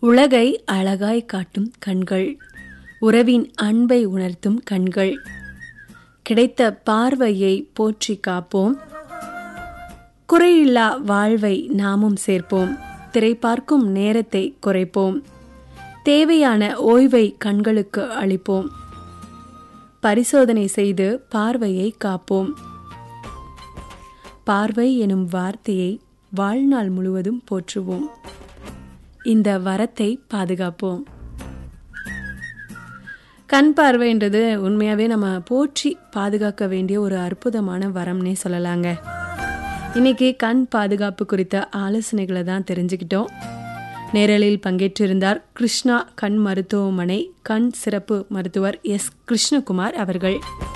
உலகை அழகாய் காட்டும் கண்கள் உறவின் அன்பை உணர்த்தும் கண்கள் கிடைத்த பார்வையை போற்றி காப்போம் குறையில்லா வாழ்வை நாமும் சேர்ப்போம் திரை பார்க்கும் நேரத்தை குறைப்போம் தேவையான ஓய்வை கண்களுக்கு அளிப்போம் பரிசோதனை செய்து பார்வையை காப்போம் பார்வை எனும் வார்த்தையை வாழ்நாள் முழுவதும் போற்றுவோம் இந்த வரத்தை பாதுகாப்போம் கண் பார்வைன்றது உண்மையாகவே நம்ம போற்றி பாதுகாக்க வேண்டிய ஒரு அற்புதமான வரம்னே சொல்லலாங்க இன்னைக்கு கண் பாதுகாப்பு குறித்த ஆலோசனைகளை தான் தெரிஞ்சுக்கிட்டோம் நேரலில் பங்கேற்றிருந்தார் கிருஷ்ணா கண் மருத்துவமனை கண் சிறப்பு மருத்துவர் எஸ் கிருஷ்ணகுமார் அவர்கள்